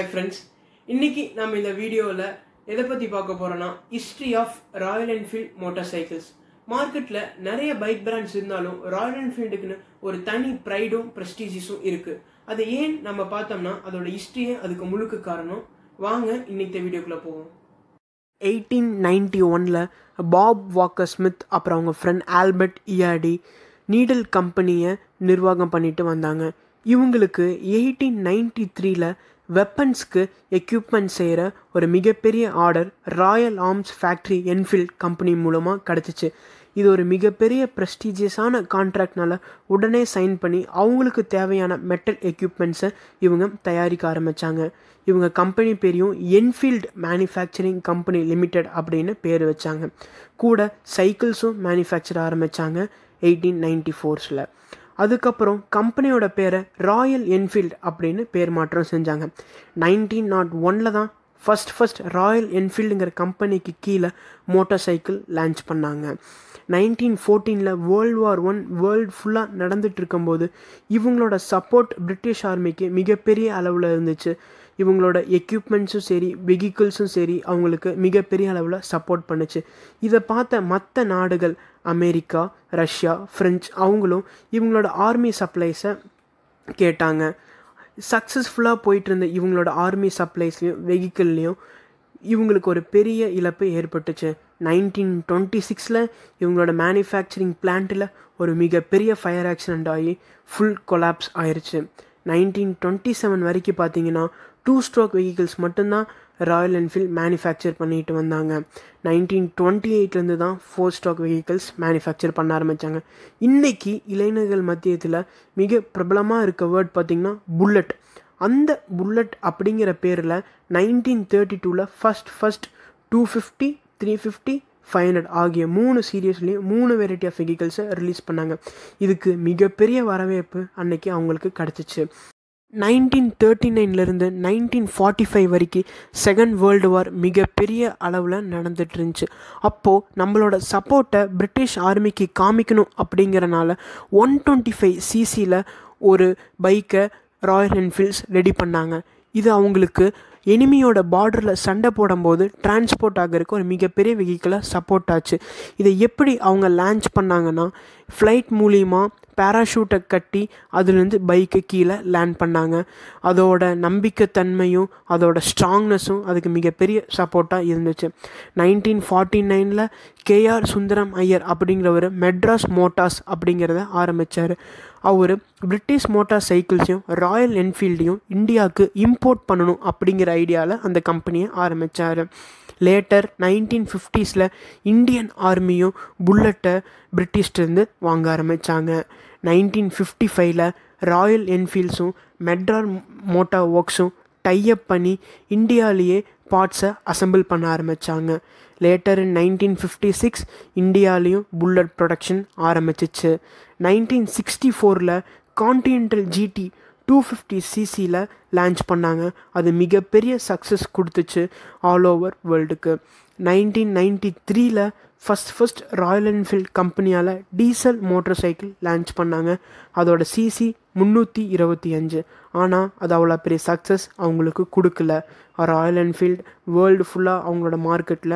hi friends இன்னைக்கு நம்ம இந்த வீடியோவில் எதை பற்றி பார்க்க போறோம்னா history of Royal Enfield motorcycles மார்க்கெட்டில் நிறைய பைக் பிராண்ட்ஸ் இருந்தாலும் ராயல் என்ஃபீல்டுக்குன்னு ஒரு தனி ப்ரைடும் ப்ரெஸ்டீஜிஸும் இருக்கு அது ஏன் நம்ம பார்த்தோம்னா அதோட ஹிஸ்ட்ரியே அதுக்கு முழுக்க காரணம் வாங்க இன்னைக்கு வீடியோக்குள்ளே போவோம் எயிட்டீன் நைன்டி ஒனில் பாப் வாக்கர் ஸ்மித் அப்புறம் அவங்க ஃப்ரெண்ட் ஆல்பர்ட் இயாடி நீடல் கம்பெனியை நிர்வாகம் பண்ணிட்டு வந்தாங்க இவங்களுக்கு எயிட்டீன் நைன்டி த்ரீல வெப்பன்ஸ்க்கு எக்யூப்மெண்ட் செய்கிற ஒரு மிகப்பெரிய order Royal arms factory Enfield company மூலமாக கிடச்சிச்சு இது ஒரு மிகப்பெரிய ப்ரெஸ்டீஜியஸான கான்ட்ராக்ட்னால உடனே சைன் பண்ணி அவங்களுக்கு தேவையான மெட்டல் எக்யூப்மெண்ட்ஸை இவங்க தயாரிக்க ஆரம்பித்தாங்க இவங்க கம்பெனி பேரையும் என்ஃபீல்ட் மேனுஃபேக்சரிங் கம்பெனி லிமிடெட் அப்படின்னு பேர் வச்சாங்க கூட சைக்கிள்ஸும் மேனுஃபேக்சர் ஆரம்பித்தாங்க எயிட்டீன் நைன்டி ஃபோர்ஸில் அதுக்கப்புறம் கம்பெனியோட பேரை ராயல் என்ஃபீல்ட் அப்படின்னு பேர் மாற்றம் செஞ்சாங்க நைன்டீன் நாட் ஒனில் தான் ஃபஸ்ட் ஃபஸ்ட் ராயல் என்ஃபீல்டுங்கிற கம்பெனிக்கு கீழே மோட்டார் சைக்கிள் லான்ச் பண்ணாங்க நைன்டீன் ஃபோர்டீனில் வேர்ல்டு வார் ஒன் வேர்ல்டு ஃபுல்லாக நடந்துட்டு இருக்கும்போது இவங்களோட சப்போர்ட் பிரிட்டிஷ் ஆர்மிக்கு மிகப்பெரிய அளவில் இருந்துச்சு இவங்களோட எக்யூப்மெண்ட்ஸும் சரி வெஹிக்கிள்ஸும் சரி அவங்களுக்கு மிகப்பெரிய அளவில் சப்போர்ட் பண்ணுச்சு இதை பார்த்த மற்ற நாடுகள் அமெரிக்கா ரஷ்யா ஃப்ரெஞ்ச் அவங்களும் இவங்களோட ஆர்மி சப்ளைஸை கேட்டாங்க சக்ஸஸ்ஃபுல்லாக போயிட்டு இருந்த இவங்களோட ஆர்மி சப்ளைஸ்லேயும் வெஹிக்கிள்லேயும் இவங்களுக்கு ஒரு பெரிய இழப்பு ஏற்பட்டுச்சு நைன்டீன் டுவெண்ட்டி சிக்ஸில் இவங்களோட மேனுஃபேக்சரிங் பிளான்ட்டில் ஒரு மிகப்பெரிய ஃபயர் ஆக்சிடெண்ட் ஆகி ஃபுல் கொலாப்ஸ் ஆயிடுச்சு நைன்டீன் டுவெண்ட்டி செவன் வரைக்கும் பார்த்தீங்கன்னா டூ ஸ்ட்ரோக் வெஹிக்கிள்ஸ் மட்டும்தான் ராயல் என்ஃபீல்ட் மேனுஃபேக்சர் பண்ணிட்டு வந்தாங்க நைன்டீன் டுவெண்ட்டி எயிட்லேருந்து தான் ஃபோர் ஸ்டாக் வெஹிக்கிள்ஸ் மேனுஃபேக்சர் பண்ண ஆரம்பித்தாங்க இன்றைக்கி இளைஞர்கள் மத்தியத்தில் மிக பிரபலமாக இருக்க வேர்ட் பார்த்திங்கன்னா புல்லட் அந்த புல்லட் அப்படிங்கிற பேரில் நைன்டீன் தேர்ட்டி டூவில் first first two fifty three fifty five hundred ஆகிய மூணு சீரியஸ்லேயும் மூணு வெரைட்டி ஆஃப் வெஹிக்கிள்ஸை ரிலீஸ் பண்ணாங்க இதுக்கு மிகப்பெரிய வரவேற்பு அன்னைக்கு அவங்களுக்கு கிடச்சிச்சு நைன்டீன் தேர்ட்டி நைன்லேருந்து நைன்டீன் ஃபார்ட்டி ஃபைவ் வரைக்கும் செகண்ட் வேர்ல்டு வார் மிகப்பெரிய அளவில் நடந்துட்டு இருந்துச்சு அப்போது நம்மளோட சப்போர்ட்டை பிரிட்டிஷ் ஆர்மிக்கு காமிக்கணும் அப்படிங்கிறனால ஒன் டுவெண்ட்டி ஃபைவ் சிசியில் ஒரு பைக்கை ராயல் என்ஃபீல்ட்ஸ் ரெடி பண்ணாங்க இது அவங்களுக்கு எனிமியோட பார்டரில் சண்டை போடும்போது டிரான்ஸ்போர்ட் ஆகிறதுக்கு ஒரு மிகப்பெரிய வெஹிக்கிளாக சப்போர்ட் ஆச்சு இதை எப்படி அவங்க லான்ச் பண்ணாங்கன்னா ஃப்ளைட் மூலிமா பேராஷூட்டை கட்டி அதுலேருந்து பைக்கை கீழே லேண்ட் பண்ணாங்க அதோட நம்பிக்கைத்தன்மையும் அதோட ஸ்ட்ராங்னஸும் அதுக்கு மிகப்பெரிய சப்போர்ட்டாக இருந்துச்சு நைன்டீன் ஃபார்ட்டி நைனில் கேஆர் சுந்தரம் ஐயர் அப்படிங்கிறவர் மெட்ராஸ் மோட்டார்ஸ் அப்படிங்கிறத ஆரம்பித்தார் அவர் பிரிட்டிஷ் மோட்டார் சைக்கிள்ஸையும் ராயல் என்ஃபீல்டையும் இந்தியாவுக்கு இம்போர்ட் பண்ணணும் அப்படிங்கிற ஐடியாவில் அந்த கம்பெனியை ஆரம்பித்தார் லேட்டர் நைன்டீன் ஃபிஃப்டிஸில் இந்தியன் ஆர்மியும் புல்லட்டை பிரிட்டிஷ்டேருந்து வாங்க ஆரம்பித்தாங்க நைன்டீன் ஃபிஃப்டி ஃபைவ்ல ராயல் என்ஃபீல்ட்ஸும் மெட்ரால் மோட்டார் ஒர்க்ஸும் டைஅப் பண்ணி இந்தியாவிலேயே பார்ட்ஸை அசம்பிள் பண்ண ஆரம்பித்தாங்க later in nineteen fifty six இந்தியாலேயும் புல்லட் ப்ரொடக்ஷன் ஆரம்பிச்சிச்சு நைன்டீன் சிக்ஸ்டி ஃபோரில் Continental GT two fifty சிசியில் launch பண்ணாங்க அது மிகப்பெரிய சக்ஸஸ் கொடுத்துச்சு ஆல் ஓவர் வேர்ல்டுக்கு நைன்டீன் நைன்டி த்ரீல ஃபஸ்ட் ஃபஸ்ட் ராயல் என்ஃபீல்ட் கம்பெனியால் டீசல் மோட்டர் சைக்கிள் லான்ச் பண்ணாங்க அதோட சிசி முந்நூற்றி இருபத்தி அஞ்சு ஆனால் அது அவ்வளோ பெரிய சக்ஸஸ் அவங்களுக்கு கொடுக்கல ராயல் என்ஃபீல்ட் வேர்ல்டு ஃபுல்லாக அவங்களோட மார்க்கெட்டில்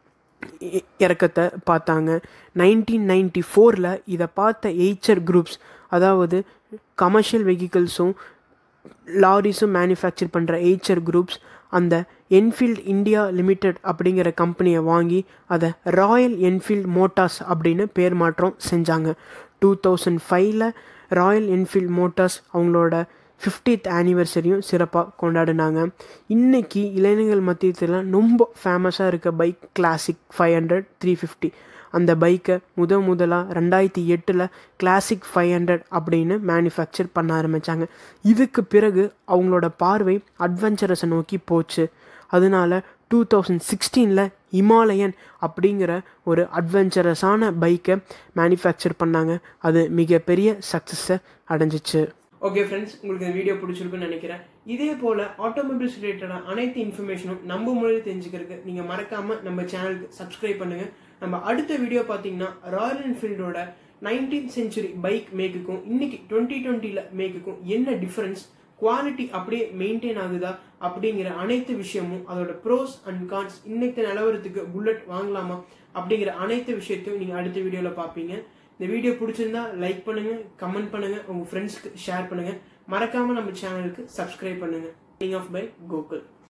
இறக்கத்தை பார்த்தாங்க நைன்டீன் நைன்டி ஃபோரில் இதை பார்த்த எய்ச்சர் குரூப்ஸ் அதாவது கமர்ஷியல் வெஹிக்கிள்ஸும் லாரிஸும் மேனுஃபேக்சர் பண்ணுற எய்ச்சர் குரூப்ஸ் அந்த என்ஃபீல்ட் இந்தியா லிமிடெட் அப்படிங்கிற கம்பெனியை வாங்கி அதை ராயல் என்ஃபீல்ட் மோட்டார்ஸ் அப்படின்னு பேர் மாற்றம் செஞ்சாங்க டூ தௌசண்ட் ஃபைவ்ல ராயல் என்ஃபீல்ட் மோட்டார்ஸ் அவங்களோட ஃபிஃப்டித் ஆனிவர்சரியும் சிறப்பாக கொண்டாடினாங்க இன்றைக்கி இளைஞர்கள் மத்தியத்தில் ரொம்ப ஃபேமஸாக இருக்க bike Classic five hundred three fifty அந்த பைக்கை முத முதலாக ரெண்டாயிரத்தி எட்டில் கிளாசிக் ஃபைவ் ஹண்ட்ரட் அப்படின்னு மேனுஃபேக்சர் பண்ண ஆரம்பித்தாங்க இதுக்கு பிறகு அவங்களோட பார்வை அட்வென்ச்சரஸை நோக்கி போச்சு அதனால டூ தௌசண்ட் சிக்ஸ்டீனில் இமாலயன் அப்படிங்கிற ஒரு அட்வென்ச்சரஸான பைக்கை மேனுஃபேக்சர் பண்ணாங்க அது மிகப்பெரிய சக்ஸஸை அடைஞ்சிச்சு ஓகே ஃப்ரெண்ட்ஸ் உங்களுக்கு இந்த வீடியோ பிடிச்சிருக்குன்னு நினைக்கிறேன் இதே போல் ஆட்டோமொபைல்ஸ் ரிலேட்டடான அனைத்து இன்ஃபர்மேஷனும் நம்ம மொழியில் தெரிஞ்சுக்கிறதுக்கு நீங்கள் மறக்காமல் நம்ம சேனலுக்கு சப்ஸ்கிரைப் பண்ணுங்கள் நம்ம அடுத்த வீடியோ பார்த்தீங்கன்னா ராயல் என்ஃபீல்டோட நைன்டீன் சென்ச்சுரி பைக் மேக்குக்கும் இன்னைக்கு டுவெண்ட்டி டுவெண்ட்டியில் மேக்குக்கும் என்ன டிஃப்ரென்ஸ் குவாலிட்டி அப்படியே மெயின்டைன் ஆகுதா அப்படிங்கிற அனைத்து விஷயமும் அதோட ப்ரோஸ் அண்ட் கான்ஸ் இன்னைக்கு நிலவரத்துக்கு புல்லட் வாங்கலாமா அப்படிங்கிற அனைத்து விஷயத்தையும் நீங்க அடுத்த வீடியோல பார்ப்பீங்க இந்த வீடியோ பிடிச்சிருந்தா லைக் பண்ணுங்க கமெண்ட் பண்ணுங்க உங்க ஃப்ரெண்ட்ஸ்க்கு ஷேர் பண்ணுங்க மறக்காம நம்ம சேனலுக்கு சப்ஸ்கிரைப் பண்ணுங்க கிங் ஆஃப் பை கோகுல்